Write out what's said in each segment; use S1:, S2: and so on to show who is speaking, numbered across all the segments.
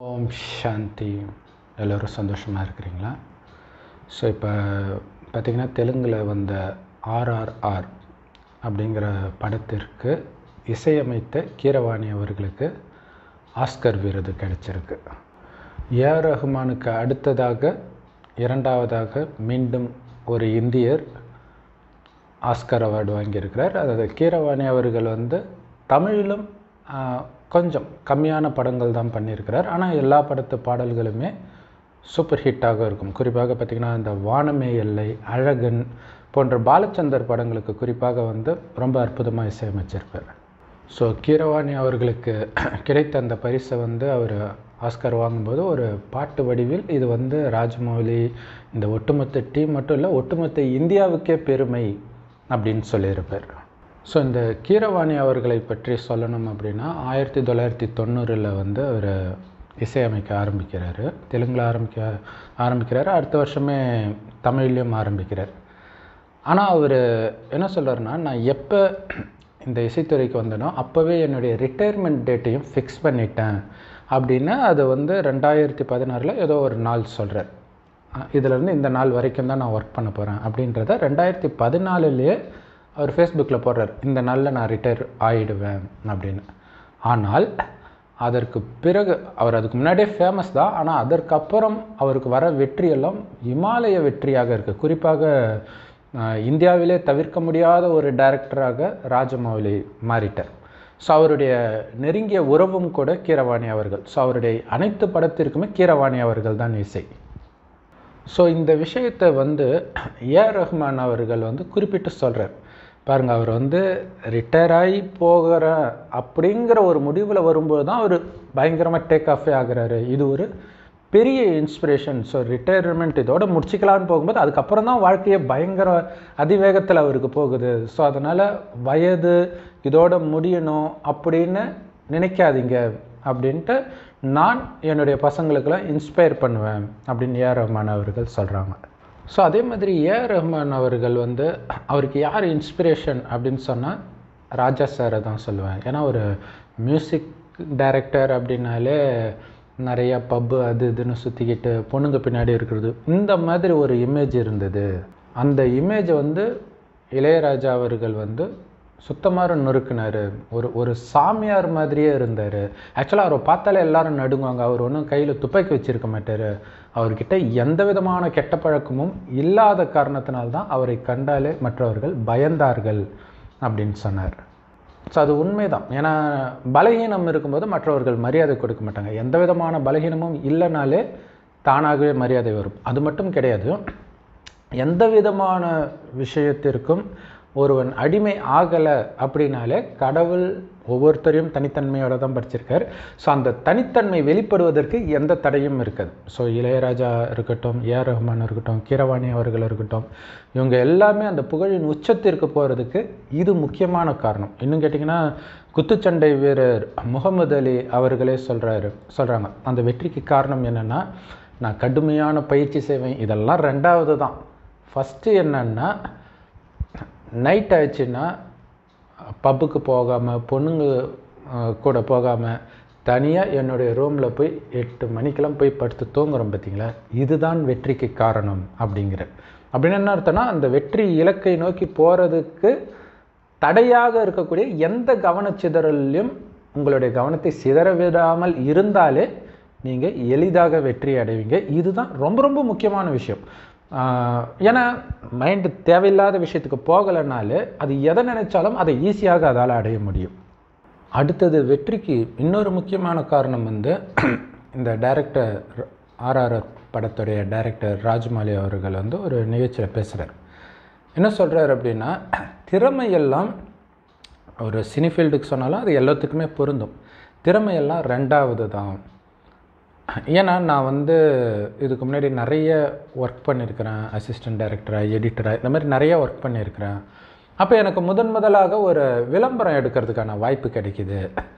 S1: ஓம் சாந்தி எல்லோரும் சந்தோஷமாக இருக்கிறீங்களா ஸோ இப்போ பார்த்திங்கன்னா தெலுங்கில் வந்த ஆர்ஆர்ஆர் அப்படிங்கிற படத்திற்கு இசையமைத்த கீரவாணி அவர்களுக்கு ஆஸ்கர் விருது கிடைச்சிருக்கு ஏஆர் ரஹ்மானுக்கு அடுத்ததாக இரண்டாவதாக மீண்டும் ஒரு இந்தியர் ஆஸ்கர் அவார்டு வாங்கியிருக்கிறார் அதாவது கீரவாணி அவர்கள் வந்து தமிழிலும் ஆஹ், கொஞ்சம் கம்மியான படங்கள் தான் பண்ணியிருக்கிறார் ஆனால் எல்லா படத்து பாடல்களுமே சூப்பர் ஹிட்டாக இருக்கும் குறிப்பாக பார்த்திங்கன்னா இந்த வானமே எல்லை அழகன் போன்ற பாலச்சந்தர் படங்களுக்கு குறிப்பாக வந்து ரொம்ப அற்புதமாக இசையமைச்சிருப்பார் ஸோ கீரவாணி அவர்களுக்கு கிடைத்த அந்த பரிசை வந்து அவர் ஆஸ்கர் வாங்கும்போது ஒரு பாட்டு வடிவில் இது வந்து ராஜமௌலி இந்த ஒட்டுமொத்த டீம் மட்டும் இல்லை ஒட்டுமொத்த இந்தியாவுக்கே பெருமை அப்படின்னு சொல்லியிருப்பார் ஸோ இந்த கீரவாணி அவர்களை பற்றி சொல்லணும் அப்படின்னா ஆயிரத்தி தொள்ளாயிரத்தி தொண்ணூறில் வந்து அவர் இசையமைக்க ஆரம்பிக்கிறாரு தெலுங்கில் ஆரம்பிக்க ஆரம்பிக்கிறாரு அடுத்த வருஷமே தமிழ்லேயும் ஆரம்பிக்கிறார் ஆனால் அவர் என்ன சொல்கிறாருன்னா நான் எப்போ இந்த இசைத்துறைக்கு வந்தனோ அப்போவே என்னுடைய ரிட்டையர்மெண்ட் டேட்டையும் ஃபிக்ஸ் பண்ணிட்டேன் அப்படின்னு அது வந்து ரெண்டாயிரத்தி பதினாறில் ஏதோ ஒரு நாள் சொல்கிறார் இதிலேருந்து இந்த நாள் வரைக்கும் தான் நான் ஒர்க் பண்ண போகிறேன் அப்படின்றத ரெண்டாயிரத்தி பதினாலுலேயே அவர் ஃபேஸ்புக்கில் போடுறார் இந்த நாளில் நான் ரிட்டையர் ஆகிடுவேன் அப்படின்னு ஆனால் அதற்கு பிறகு அவர் அதுக்கு முன்னாடியே ஃபேமஸ் தான் ஆனால் அதற்கப்புறம் அவருக்கு வர வெற்றியெல்லாம் இமாலய வெற்றியாக இருக்குது குறிப்பாக அஹ், இந்தியாவிலே தவிர்க்க முடியாத ஒரு டைரக்டராக ராஜமௌலி மாறிட்டார் ஸோ அவருடைய நெருங்கிய உறவும் கூட கீரவாணி அவர்கள் ஸோ அவருடைய அனைத்து படத்திற்குமே கீரவாணி அவர்கள் தான் இசை ஸோ இந்த விஷயத்தை வந்து ஏஆர் ரஹ்மான் அவர்கள் வந்து குறிப்பிட்டு சொல்கிறார் பாருங்கள் அவர் வந்து ரிட்டையர் ஆகி போகிற அப்படிங்கிற ஒரு முடிவில் வரும்போது தான் அவர் பயங்கரமாக டேக் ஆஃபே ஆகுறாரு இது ஒரு பெரிய இன்ஸ்பிரேஷன் ஸோ ரிட்டையர்மெண்ட் இதோட முடிச்சிக்கலான்னு போகும்போது அதுக்கப்புறம் தான் வாழ்க்கையே பயங்கர அதிவேகத்தில் அவருக்கு போகுது ஸோ அதனால் வயது இதோட முடியணும் அப்படின்னு நினைக்காதீங்க அப்படின்ட்டு நான் என்னுடைய பசங்களுக்கெல்லாம் இன்ஸ்பயர் பண்ணுவேன் அப்படின்னு ஏஆர் ரஹ்மான் அவர்கள் சொல்கிறாங்க ஸோ அதே மாதிரி ஏஆர் ரஹ்மான் அவர்கள் வந்து அவருக்கு யார் இன்ஸ்பிரேஷன் அப்படின்னு சொன்னால் ராஜா சாரை தான் சொல்லுவேன் ஏன்னா ஒரு மியூசிக் டைரக்டர் அப்படின்னாலே நிறைய பப்பு அது இதுன்னு சுற்றிக்கிட்டு பொண்ணுங்க பின்னாடி இருக்கிறது இந்த மாதிரி ஒரு இமேஜ் இருந்தது அந்த இமேஜை வந்து இளையராஜா அவர்கள் வந்து சுத்தமாக நொறுக்குனார் ஒரு ஒரு சாமியார் மாதிரியே இருந்தார் ஆக்சுவலாக அவரை பார்த்தாலே எல்லாரும் நடுங்குவாங்க அவர் ஒன்றும் கையில் துப்பாக்கி வச்சிருக்க மாட்டார் அவர்கிட்ட எந்த விதமான கெட்ட பழக்கமும் இல்லாத காரணத்தினால்தான் அவரை கண்டாலே மற்றவர்கள் பயந்தார்கள் அப்படின்னு சொன்னார் ஸோ அது உண்மைதான் ஏன்னா பலகீனம் இருக்கும்போது மற்றவர்கள் மரியாதை கொடுக்க மாட்டாங்க எந்த விதமான பலகீனமும் இல்லைனாலே தானாகவே மரியாதை வரும் அது மட்டும் கிடையாது எந்த விதமான விஷயத்திற்கும் ஒருவன் அடிமை ஆகலை அப்படின்னாலே கடவுள் ஒவ்வொருத்தரையும் தனித்தன்மையோட தான் படிச்சிருக்கார் ஸோ அந்த தனித்தன்மை வெளிப்படுவதற்கு எந்த தடையும் இருக்காது ஸோ இளையராஜா இருக்கட்டும் ஏஆர் ரஹ்மான் இருக்கட்டும் கீரவாணி அவர்கள் இருக்கட்டும் இவங்க எல்லாமே அந்த புகழின் உச்சத்திற்கு போகிறதுக்கு இது முக்கியமான காரணம் இன்னும் கேட்டிங்கன்னா குத்துச்சண்டை வீரர் முகமது அலி அவர்களே சொல்கிறாரு சொல்கிறாங்க அந்த வெற்றிக்கு காரணம் என்னென்னா நான் கடுமையான பயிற்சி செய்வேன் இதெல்லாம் ரெண்டாவது தான் ஃபஸ்ட்டு என்னன்னா நைட் ஆயிடுச்சுன்னா பப்புக்கு போகாமல் பொண்ணுங்க அஹ், கூட போகாமல் தனியாக என்னுடைய ரூமில் போய் எட்டு மணிக்கெல்லாம் போய் படுத்து தூங்குறோம் பார்த்தீங்களா இதுதான் வெற்றிக்கு காரணம் அப்படிங்கிற அப்படின்னு என்ன அர்த்தம்னா அந்த வெற்றி இலக்கை நோக்கி போகிறதுக்கு தடையாக இருக்கக்கூடிய எந்த கவனச்சிதறலையும் உங்களுடைய கவனத்தை சிதற விடாமல் இருந்தாலே நீங்கள் எளிதாக வெற்றி அடைவீங்க இதுதான் ரொம்ப ரொம்ப முக்கியமான விஷயம் ஆஹ் ஏன்னா மைண்டு தேவையில்லாத விஷயத்துக்கு போகலைனாலே அது எதை நினைச்சாலும் அதை ஈஸியாக அதால் அடைய முடியும் அடுத்தது வெற்றிக்கு இன்னொரு முக்கியமான காரணம் வந்து இந்த டைரக்டர் ஆர்ஆர்ஆர் படத்துடைய டைரக்டர் ராஜ்மௌலி அவர்கள் வந்து ஒரு நிகழ்ச்சியில் பேசுகிறார் என்ன சொல்கிறார் அப்படின்னா திறமையெல்லாம் ஒரு சினி ஃபீல்டுக்கு சொன்னாலும் அது எல்லாத்துக்குமே பொருந்தும் திறமையெல்லாம் ரெண்டாவது தான் ஏன்னா நான் வந்து இதுக்கு முன்னாடி நிறைய ஒர்க் பண்ணியிருக்கிறேன் அசிஸ்டன்ட் டைரக்டராக எடிட்டராக இந்த மாதிரி நிறைய ஒர்க் பண்ணியிருக்கிறேன் அப்போ எனக்கு முதன் முதலாக ஒரு விளம்பரம் எடுக்கிறதுக்கான வாய்ப்பு கிடைக்குது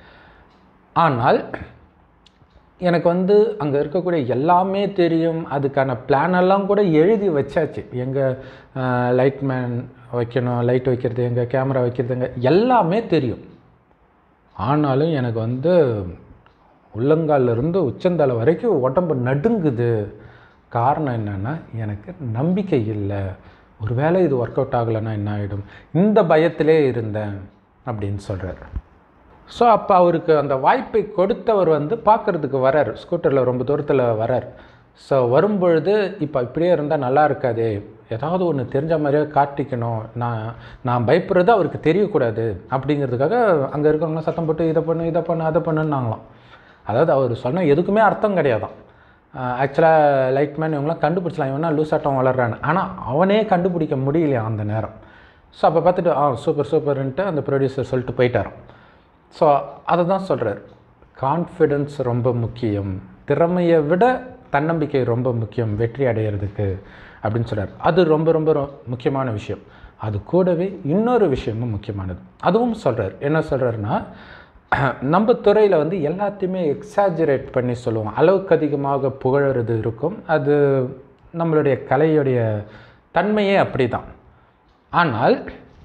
S1: ஆனால் எனக்கு வந்து அங்கே இருக்கக்கூடிய எல்லாமே தெரியும் அதுக்கான பிளான் எல்லாம் கூட எழுதி வச்சாச்சு எங்கே லைட்மேன் வைக்கணும் லைட் வைக்கிறது எங்கே கேமரா வைக்கிறது எங்கே எல்லாமே தெரியும் ஆனாலும் எனக்கு வந்து உள்ளங்கால்ல இருந்து உச்சந்தலை வரைக்கும் உடம்பு நடுங்குது காரணம் என்னென்னா எனக்கு நம்பிக்கை இல்லை ஒருவேளை இது ஒர்க் அவுட் ஆகலைன்னா என்ன ஆகிடும் இந்த பயத்திலே இருந்தேன் அப்படின்னு சொல்கிறார் ஸோ அப்போ அவருக்கு அந்த வாய்ப்பை கொடுத்தவர் வந்து பார்க்குறதுக்கு வரார் ஸ்கூட்டரில் ரொம்ப தூரத்தில் வரார் ஸோ வரும்பொழுது இப்போ இப்படியே இருந்தால் நல்லா இருக்காதே ஏதாவது ஒன்று தெரிஞ்ச மாதிரியே காட்டிக்கணும் நான் நான் பயப்படுறது அவருக்கு தெரியக்கூடாது அப்படிங்கிறதுக்காக அங்கே இருக்கிறவங்க சத்தம் போட்டு இதை பண்ணு இதை பண்ணு அதை பண்ணுன்னாங்களாம் அதாவது அவர் சொன்ன எதுக்குமே அர்த்தம் கிடையாதான் ஆக்சுவலாக லைட்மேன் இவங்களாம் கண்டுபிடிச்சலாம் இவனா லூஸ் ஆட்டம் வளர்றான்னு ஆனால் அவனே கண்டுபிடிக்க முடியலையா அந்த நேரம் ஸோ அப்போ பார்த்துட்டு ஆ சூப்பர் சூப்பர்ன்ட்டு அந்த ப்ரொடியூசர் சொல்லிட்டு போயிட்டாராம் ஸோ அதை தான் சொல்கிறார் கான்ஃபிடென்ஸ் ரொம்ப முக்கியம் திறமையை விட தன்னம்பிக்கை ரொம்ப முக்கியம் வெற்றி அடையிறதுக்கு அப்படின்னு சொல்கிறார் அது ரொம்ப ரொம்ப ரொ- முக்கியமான விஷயம் அது கூடவே இன்னொரு விஷயமும் முக்கியமானது அதுவும் சொல்கிறார் என்ன சொல்கிறாருன்னா நம்ம துறையில் வந்து எல்லாத்தையுமே எக்ஸாஜரேட் பண்ணி சொல்லுவோம் அளவுக்கு அதிகமாக புகழறது இருக்கும் அது நம்மளுடைய கலையுடைய தன்மையே அப்படி தான் ஆனால்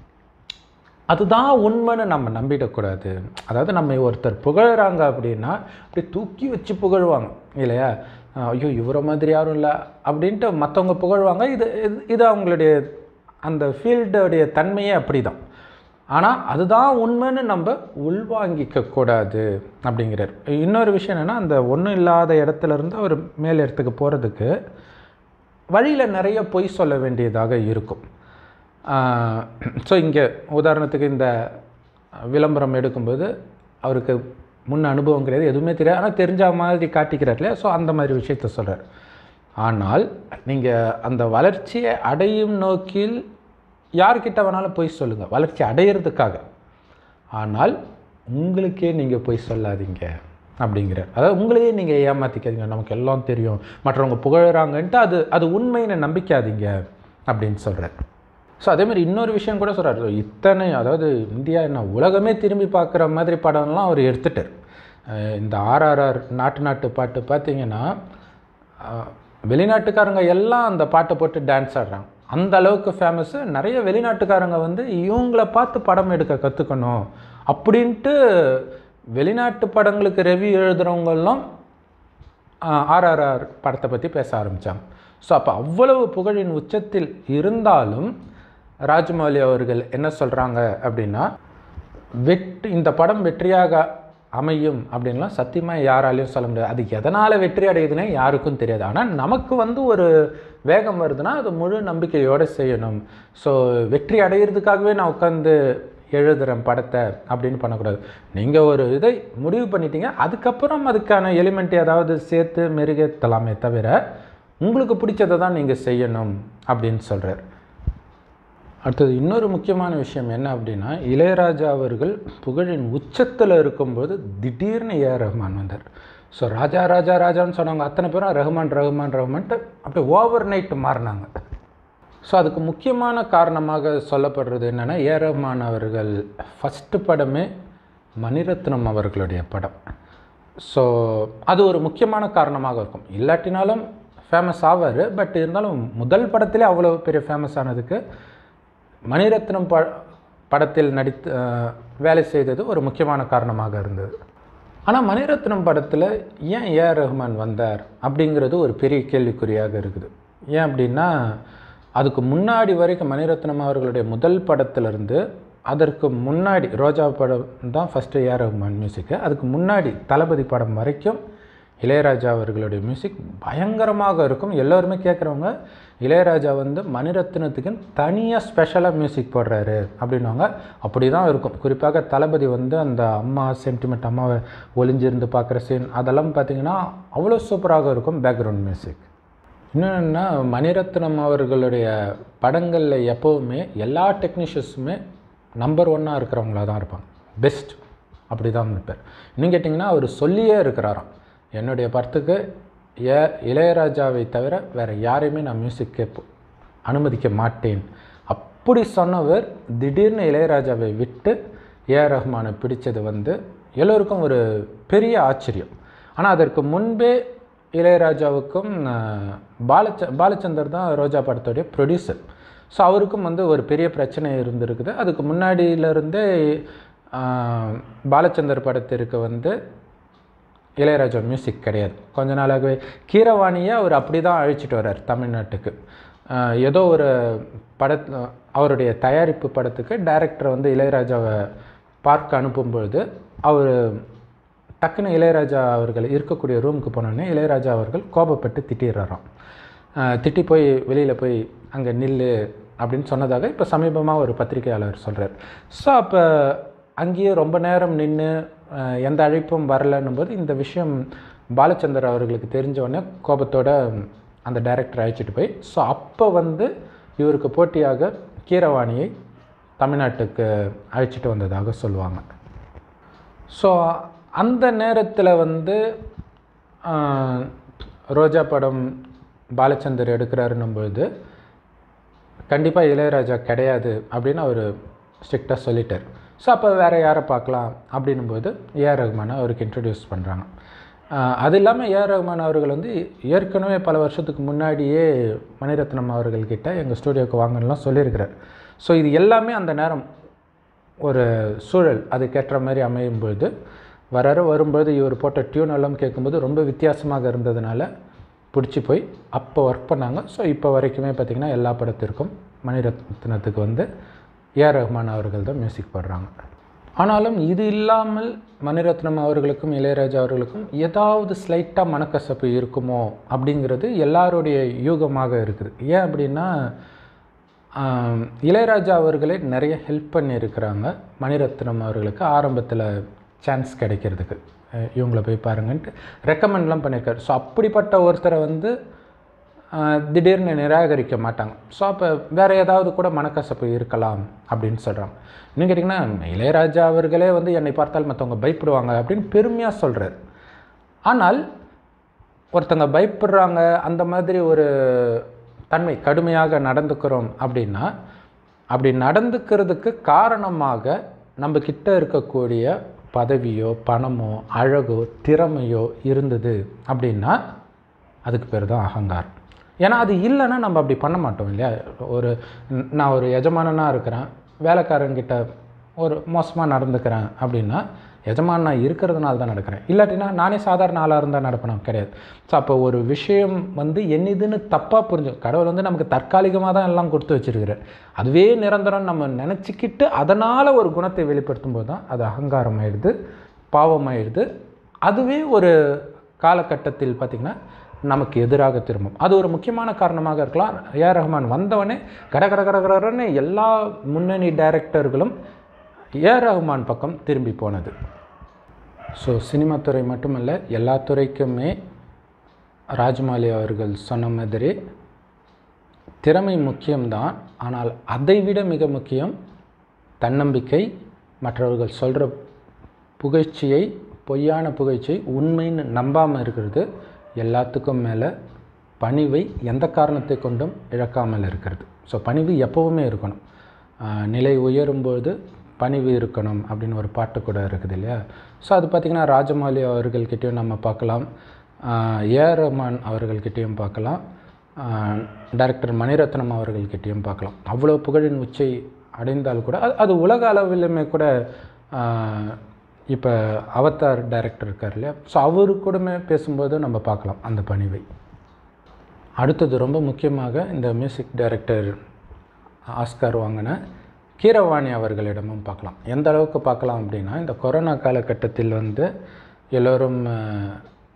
S1: அதுதான் உண்மைன்னு நம்ம நம்பிடக்கூடாது அதாவது நம்ம ஒருத்தர் புகழுறாங்க அப்படின்னா அப்படி தூக்கி வச்சு புகழ்வாங்க இல்லையா அஹ் ஐயோ இவரை மாதிரி யாரும் இல்லை அப்படின்ட்டு மற்றவங்க புகழ்வாங்க இது இது- இது அவங்களுடைய அந்த ஃபீல்டோடைய தன்மையே அப்படி தான் ஆனால் அதுதான் உண்மைன்னு நம்ம உள்வாங்கிக்க கூடாது அப்படிங்கிறார் இன்னொரு விஷயம் என்னென்னா அந்த ஒன்றும் இல்லாத இடத்துல இருந்து அவர் மேல் இடத்துக்கு போகிறதுக்கு வழியில் நிறைய பொய் சொல்ல வேண்டியதாக இருக்கும் ஸோ இங்கே உதாரணத்துக்கு இந்த விளம்பரம் எடுக்கும்போது அவருக்கு முன் அனுபவம் கிடையாது எதுவுமே தெரியாது ஆனால் தெரிஞ்ச மாதிரி காட்டிக்கிறார் இல்லையா ஸோ அந்த மாதிரி விஷயத்த சொல்கிறார் ஆனால் நீங்கள் அந்த வளர்ச்சியை அடையும் நோக்கில் யார்கிட்ட வேணாலும் போய் சொல்லுங்கள் வளர்ச்சி அடையிறதுக்காக ஆனால் உங்களுக்கே நீங்கள் போய் சொல்லாதீங்க அப்படிங்கிறார் அதாவது உங்களையே நீங்கள் ஏமாற்றிக்காதீங்க நமக்கு எல்லாம் தெரியும் மற்றவங்க புகழறாங்கன்ட்டு அது அது உண்மைன்னு நம்பிக்காதீங்க அப்படின்னு சொல்கிறார் ஸோ அதே மாதிரி இன்னொரு விஷயம் கூட சொல்கிறார் இத்தனை அதாவது இந்தியா என்ன உலகமே திரும்பி பார்க்குற மாதிரி படம்லாம் அவர் எடுத்துட்டார் அஹ் இந்த ஆர்ஆர்ஆர் நாட்டு நாட்டு பாட்டு பார்த்தீங்கன்னா அஹ் வெளிநாட்டுக்காரங்க எல்லாம் அந்த பாட்டை போட்டு டான்ஸ் ஆடுறாங்க அந்த அளவுக்கு ஃபேமஸ்ஸு நிறைய வெளிநாட்டுக்காரங்க வந்து இவங்கள பார்த்து படம் எடுக்க கற்றுக்கணும் அப்படின்ட்டு வெளிநாட்டு படங்களுக்கு ரெவ்யூ எழுதுகிறவங்கெல்லாம் ஆர்ஆர்ஆர் படத்தை பற்றி பேச ஆரம்பித்தாங்க ஸோ அப்போ அவ்வளவு புகழின் உச்சத்தில் இருந்தாலும் ராஜமௌலி அவர்கள் என்ன சொல்கிறாங்க அப்படின்னா வெற்றி இந்த படம் வெற்றியாக அமையும் அப்படின்லாம் சத்தியமாக யாராலையும் சொல்ல முடியாது அது எதனால் வெற்றி அடையுதுன்னே யாருக்கும் தெரியாது ஆனால் நமக்கு வந்து ஒரு வேகம் வருதுன்னா அது முழு நம்பிக்கையோடு செய்யணும் ஸோ வெற்றி அடையிறதுக்காகவே நான் உட்காந்து எழுதுகிறேன் படத்தை அப்படின்னு பண்ணக்கூடாது நீங்கள் ஒரு இதை முடிவு பண்ணிட்டீங்க அதுக்கப்புறம் அதுக்கான எலிமெண்ட் ஏதாவது சேர்த்து மெருகேற்றலாமே தவிர உங்களுக்கு பிடிச்சதை தான் நீங்கள் செய்யணும் அப்படின்னு சொல்கிறார் அடுத்தது இன்னொரு முக்கியமான விஷயம் என்ன அப்படின்னா இளையராஜா அவர்கள் புகழின் உச்சத்தில் இருக்கும்போது திடீர்னு ஏ ரஹ்மான் வந்தார் ஸோ ராஜா ராஜா ராஜான்னு சொன்னவங்க அத்தனை பேரும் ரஹ்மான் ரஹ்மான் ரஹ்மான்ட்டு அப்படியே ஓவர் நைட் மாறினாங்க ஸோ அதுக்கு முக்கியமான காரணமாக சொல்லப்படுறது என்னென்னா ஏ ரஹ்மான் அவர்கள் ஃபஸ்ட்டு படமே மணிரத்னம் அவர்களுடைய படம் ஸோ அது ஒரு முக்கியமான காரணமாக இருக்கும் இல்லாட்டினாலும் ஃபேமஸ் ஆவார் பட் இருந்தாலும் முதல் படத்திலே அவ்வளோ பெரிய ஃபேமஸ் ஆனதுக்கு மணிரத்னம் ப படத்தில் நடித்து அஹ், வேலை செய்தது ஒரு முக்கியமான காரணமாக இருந்தது ஆனால் மணிரத்னம் படத்தில் ஏன் ஏஆர் ரஹ்மான் வந்தார் அப்படிங்கிறது ஒரு பெரிய கேள்விக்குறியாக இருக்குது ஏன் அப்படின்னா அதுக்கு முன்னாடி வரைக்கும் மணிரத்னம் அவர்களுடைய முதல் படத்திலிருந்து அதற்கு முன்னாடி ரோஜா படம் தான் ஃபஸ்ட்டு ஏஆர் ரஹ்மான் மியூசிக்கு அதுக்கு முன்னாடி தளபதி படம் வரைக்கும் இளையராஜா அவர்களுடைய மியூசிக் பயங்கரமாக இருக்கும் எல்லோருமே கேட்குறவங்க இளையராஜா வந்து மணிரத்னத்துக்கு தனியாக ஸ்பெஷலாக மியூசிக் போடுறாரு அப்படின்வாங்க அப்படி தான் இருக்கும் குறிப்பாக தளபதி வந்து அந்த அம்மா சென்டிமெண்ட் அம்மாவை ஒளிஞ்சிருந்து பார்க்குற சீன் அதெல்லாம் பார்த்தீங்கன்னா அவ்வளோ சூப்பராக இருக்கும் பேக்ரவுண்ட் மியூசிக் இன்னொன்னா மணிரத்னம் அவர்களுடைய படங்களில் எப்போவுமே எல்லா டெக்னீஷியஸுமே நம்பர் ஒன்னாக இருக்கிறவங்களா தான் இருப்பாங்க பெஸ்ட் அப்படி தான் இருப்பார் இன்னும் கேட்டிங்கன்னா அவர் சொல்லியே இருக்கிறாராம் என்னுடைய படத்துக்கு ஏ இளையராஜாவை தவிர வேறு யாரையுமே நான் மியூசிக் கேட்ப அனுமதிக்க மாட்டேன் அப்படி சொன்னவர் திடீர்னு இளையராஜாவை விட்டு ஏஆர் ரஹ்மானை பிடிச்சது வந்து எல்லோருக்கும் ஒரு பெரிய ஆச்சரியம் ஆனால் அதற்கு முன்பே இளையராஜாவுக்கும் அஹ், பாலச்ச பாலச்சந்தர் தான் ரோஜா படத்துடைய ப்ரொடியூசர் ஸோ அவருக்கும் வந்து ஒரு பெரிய பிரச்சனை இருந்திருக்குது அதுக்கு முன்னாடியிலேருந்தே பாலச்சந்தர் படத்திற்கு வந்து இளையராஜா மியூசிக் கிடையாது கொஞ்ச நாளாகவே கீரவாணியை அவர் அப்படி தான் அழிச்சிட்டு வர்றார் தமிழ்நாட்டுக்கு ஆஹ் ஏதோ ஒரு பட அவருடைய தயாரிப்பு படத்துக்கு டைரக்டர் வந்து இளையராஜாவை பார்க்க அனுப்பும்பொழுது அவர் டக்குன்னு இளையராஜா அவர்கள் இருக்கக்கூடிய ரூமுக்கு போனோடனே இளையராஜா அவர்கள் கோபப்பட்டு திட்டிடுறாராம் ஆஹ் திட்டி போய் வெளியில் போய் அங்கே நில்லு அப்படின்னு சொன்னதாக இப்போ சமீபமாக ஒரு பத்திரிகையாளர் சொல்கிறார் ஸோ அப்போ அங்கேயே ரொம்ப நேரம் நின்று எந்த அழைப்பும் வரலன்னும் போது இந்த விஷயம் பாலச்சந்தர் அவர்களுக்கு தெரிஞ்ச உடனே கோபத்தோட அந்த டைரக்டர் அழைச்சிட்டு போய் ஸோ அப்போ வந்து இவருக்கு போட்டியாக கீரவாணியை தமிழ்நாட்டுக்கு அழைச்சிட்டு வந்ததாக சொல்லுவாங்க ஸோ அந்த நேரத்தில் வந்து ஆஹ், ரோஜா படம் பாலச்சந்தர் எடுக்கிறாருன்னும் பொழுது கண்டிப்பாக இளையராஜா கிடையாது அப்படின்னு அவர் ஸ்ட்ரிக்டாக சொல்லிட்டார் ஸோ அப்போ வேறு யாரை பார்க்கலாம் அப்படின்னும்போது ஏஆர் ரஹ்மானை அவருக்கு இன்ட்ரடியூஸ் பண்ணுறாங்க அது இல்லாமல் ஏஆர் ரஹ்மான் அவர்கள் வந்து ஏற்கனவே பல வருஷத்துக்கு முன்னாடியே மணிரத்னம் அவர்கள்கிட்ட எங்கள் ஸ்டூடியோவுக்கு வாங்கலாம் சொல்லியிருக்கிறார் ஸோ இது எல்லாமே அந்த நேரம் ஒரு சூழல் அதுக்கேற்ற மாதிரி அமையும் பொழுது வராரு வரும்பொழுது இவர் போட்ட டியூன் எல்லாம் கேட்கும்போது ரொம்ப வித்தியாசமாக இருந்ததுனால பிடிச்சி போய் அப்போ ஒர்க் பண்ணாங்க ஸோ இப்போ வரைக்குமே பார்த்திங்கன்னா எல்லா படத்திற்கும் மணிரத்னத்துக்கு வந்து ஏஆர் ரஹ்மான் அவர்கள் தான் மியூசிக் போடுறாங்க ஆனாலும் இது இல்லாமல் மணிரத்னம் அவர்களுக்கும் இளையராஜா அவர்களுக்கும் ஏதாவது ஸ்லைட்டாக மனக்கசப்பு இருக்குமோ அப்படிங்கிறது எல்லாருடைய யூகமாக இருக்குது ஏன் அப்படின்னா ஆம், இளையராஜா அவர்களே நிறைய ஹெல்ப் பண்ணியிருக்கிறாங்க மணிரத்னம் அவர்களுக்கு ஆரம்பத்தில் சான்ஸ் கிடைக்கிறதுக்கு அஹ் இவங்கள போய் பாருங்கன்ட்டு ரெக்கமெண்ட்லாம் பண்ணியிருக்காரு ஸோ அப்படிப்பட்ட ஒருத்தரை வந்து ஆஹ், திடீர்னு நிராகரிக்க மாட்டாங்க ஸோ அப்போ வேறு ஏதாவது கூட மனக்கசப்பு இருக்கலாம் அப்படின்னு சொல்கிறாங்க இன்னும் கேட்டிங்கன்னா இளையராஜா அவர்களே வந்து என்னை பார்த்தால் மற்றவங்க பயப்படுவாங்க அப்படின்னு பெருமையாக சொல்கிறார் ஆனால் ஒருத்தங்க பயப்படுறாங்க அந்த மாதிரி ஒரு தன்மை கடுமையாக நடந்துக்கிறோம் அப்படின்னா அப்படி நடந்துக்கிறதுக்கு காரணமாக நம்ம கிட்ட இருக்கக்கூடிய பதவியோ பணமோ அழகோ திறமையோ இருந்தது அப்படின்னா அதுக்கு பேர் தான் அகங்காரம் ஏன்னா அது இல்லைன்னா நம்ம அப்படி பண்ண மாட்டோம் இல்லையா ஒரு நான் ஒரு எஜமானனாக இருக்கிறேன் வேலைக்காரங்கிட்ட ஒரு மோசமாக நடந்துக்கிறேன் அப்படின்னா எஜமான் நான் இருக்கிறதுனால தான் நடக்கிறேன் இல்லாட்டினா நானே சாதாரண ஆளாக இருந்தால் நடப்பணும் கிடையாது ஸோ அப்போ ஒரு விஷயம் வந்து என்னதுன்னு தப்பாக புரிஞ்சு கடவுள் வந்து நமக்கு தற்காலிகமாக தான் எல்லாம் கொடுத்து வச்சிருக்கிறார் அதுவே நிரந்தரம் நம்ம நினச்சிக்கிட்டு அதனால் ஒரு குணத்தை வெளிப்படுத்தும் போது தான் அது அகங்காரம் ஆயிடுது பாவமாயிடுது அதுவே ஒரு காலகட்டத்தில் பார்த்திங்கன்னா நமக்கு எதிராக திரும்பும் அது ஒரு முக்கியமான காரணமாக இருக்கலாம் ஏஆர் ரஹ்மான் வந்தவனே கட கட கட கடன்னு எல்லா முன்னணி டைரக்டர்களும் ஏஆர் ரஹ்மான் பக்கம் திரும்பி போனது ஸோ சினிமா துறை மட்டுமல்ல எல்லா துறைக்குமே ராஜ்மௌலி அவர்கள் சொன்ன மாதிரி திறமை முக்கியம்தான் ஆனால் அதைவிட மிக முக்கியம் தன்னம்பிக்கை மற்றவர்கள் சொல்கிற புகழ்ச்சியை பொய்யான புகழ்ச்சியை உண்மைன்னு நம்பாமல் இருக்கிறது எல்லாத்துக்கும் மேலே பணிவை எந்த காரணத்தை கொண்டும் இழக்காமல் இருக்கிறது ஸோ பணிவு எப்போவுமே இருக்கணும் ஆஹ் நிலை உயரும்போது பணிவு இருக்கணும் அப்படின்னு ஒரு பாட்டு கூட இருக்குது இல்லையா ஸோ அது பார்த்திங்கன்னா ராஜமௌலி அவர்கள்கிட்டயும் நம்ம பார்க்கலாம் ஏஆர் ரஹ்மான் அவர்கள்கிட்டயும் பார்க்கலாம் டைரக்டர் மணிரத்னம் அவர்கள்கிட்டயும் பார்க்கலாம் அவ்வளோ புகழின் உச்சை அடைந்தால் கூட அது அது உலக அளவிலுமே கூட இப்போ அவதார் டைரக்டர் இருக்கார் இல்லையா ஸோ அவரு கூடமே பேசும்போது நம்ம பார்க்கலாம் அந்த பணிவை அடுத்தது ரொம்ப முக்கியமாக இந்த மியூசிக் டைரக்டர் ஆஸ்கார் வாங்கின கீரவாணி அவர்களிடமும் பார்க்கலாம் எந்த அளவுக்கு பார்க்கலாம் அப்படின்னா இந்த கொரோனா காலகட்டத்தில் வந்து எல்லோரும் அஹ்,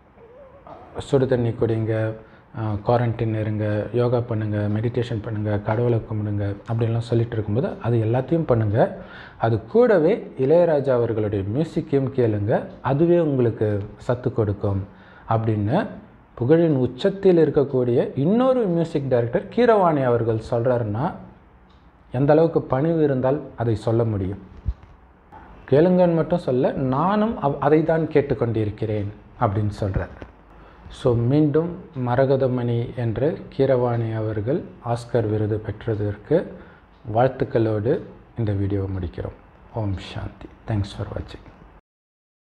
S1: சுடு தண்ணி குடிங்க குவாரண்டைன் இருங்க யோகா பண்ணுங்கள் மெடிடேஷன் பண்ணுங்கள் கடவுளை கும்பிடுங்க அப்படின்லாம் சொல்லிட்டு இருக்கும்போது அது எல்லாத்தையும் பண்ணுங்கள் அது கூடவே இளையராஜா அவர்களுடைய மியூசிக்கையும் கேளுங்க அதுவே உங்களுக்கு சத்து கொடுக்கும் அப்படின்னு புகழின் உச்சத்தில் இருக்கக்கூடிய இன்னொரு மியூசிக் டைரக்டர் கீரவாணி அவர்கள் சொல்கிறாருன்னா எந்த அளவுக்கு பணிவு இருந்தால் அதை சொல்ல முடியும் கேளுங்கன்னு மட்டும் சொல்ல நானும் அவ் அதை தான் கேட்டுக்கொண்டிருக்கிறேன் அப்படின்னு சொல்கிறார் ஸோ மீண்டும் மரகதமணி என்ற கீரவாணி அவர்கள் ஆஸ்கர் விருது பெற்றதற்கு வாழ்த்துக்களோடு இந்த வீடியோவை முடிக்கிறோம் ஓம் சாந்தி தேங்க்ஸ் ஃபார் வாட்சிங்